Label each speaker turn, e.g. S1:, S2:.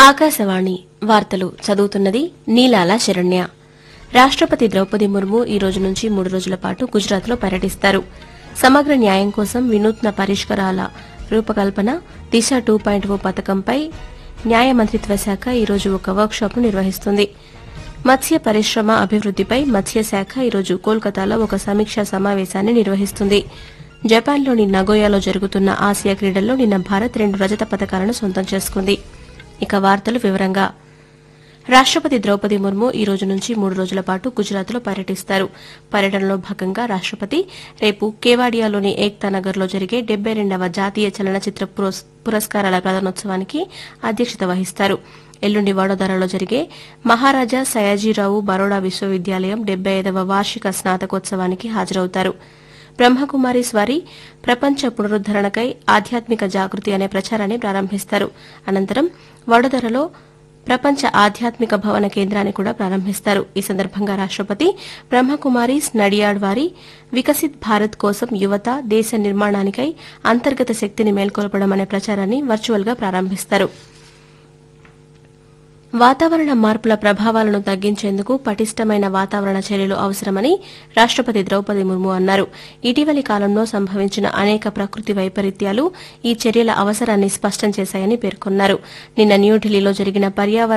S1: ఆకాశవాణి వార్తలు చదువుతున్నది నీలాల శరణ్య రాష్టపతి ద్రౌపది ముర్ము ఈ రోజు నుంచి మూడు రోజుల పాటు గుజరాత్లో పర్యటిస్తారు సమగ్ర న్యాయం కోసం వినూత్న పరిష్కారాల రూపకల్పన దిశ టూ పాయింట్ ఓ పథకంపై న్యాయ మంత్రిత్వ శాఖ ఈ రోజు ఒక వర్క్షాప్ను నిర్వహిస్తుంది మత్స్య పరిశ్రమ అభివృద్దిపై మత్స్యశాఖ ఈరోజు కోల్కతాలో ఒక సమీక్షా సమావేశాన్ని నిర్వహిస్తుంది జపాన్లోని నగోయాలో జరుగుతున్న ఆసియా క్రీడల్లో నిన్న భారత్ రెండు రజత పథకాలను సొంతం చేసుకుంది ఇక వార్తలు వివరంగా రాష్టపతి ద్రౌపది ముర్ము ఈ రోజు నుంచి మూడు రోజుల పాటు గుజరాత్లో పర్యటిస్తారు పర్యటనలో భాగంగా రాష్టపతి రేపు కేవాడియాలోని ఏక్తా నగర్లో జరిగే డెబ్బై రెండవ జాతీయ చలనచిత్ర పురస్- పురస్కారాల ప్రదానోత్సవానికి అధ్యక్షత వహిస్తారు ఎల్లుండి వడోదరలో జరిగే మహారాజా సయాజీరావు బరోడా విశ్వవిద్యాలయం డెబ్బై ఐదవ వార్షిక స్నాతకోత్సవానికి హాజరవుతారు బ్రహ్మకుమారి స్వారి ప్రపంచ పునరుద్దరణకై ఆధ్యాత్మిక జాగృతి అనే ప్రచారాన్ని ప్రారంభిస్తారు అనంతరం వడోదరలో ప్రపంచ ఆధ్యాత్మిక భవన కేంద్రాన్ని కూడా ప్రారంభిస్తారు ఈ సందర్భంగా రాష్టపతి బ్రహ్మకుమారీస్ నడియాడ్ వారి వికసిత్ భారత్ కోసం యువత దేశ నిర్మాణానికై అంతర్గత శక్తిని మేల్కొల్పడం అనే ప్రచారాన్ని వర్చువల్ గా ప్రారంభిస్తారు వాతావరణ మార్పుల ప్రభావాలను తగ్గించేందుకు పటిష్టమైన వాతావరణ చర్యలు అవసరమని రాష్టపతి ద్రౌపది ముర్ము అన్నారు ఇటీవలి కాలంలో సంభవించిన అనేక ప్రకృతి వైపరీత్యాలు ఈ చర్యల అవసరాన్ని స్పష్టం చేశాయని పేర్కొన్నారు నిన్న న్యూఢిల్లీలో జరిగిన పర్యావరణ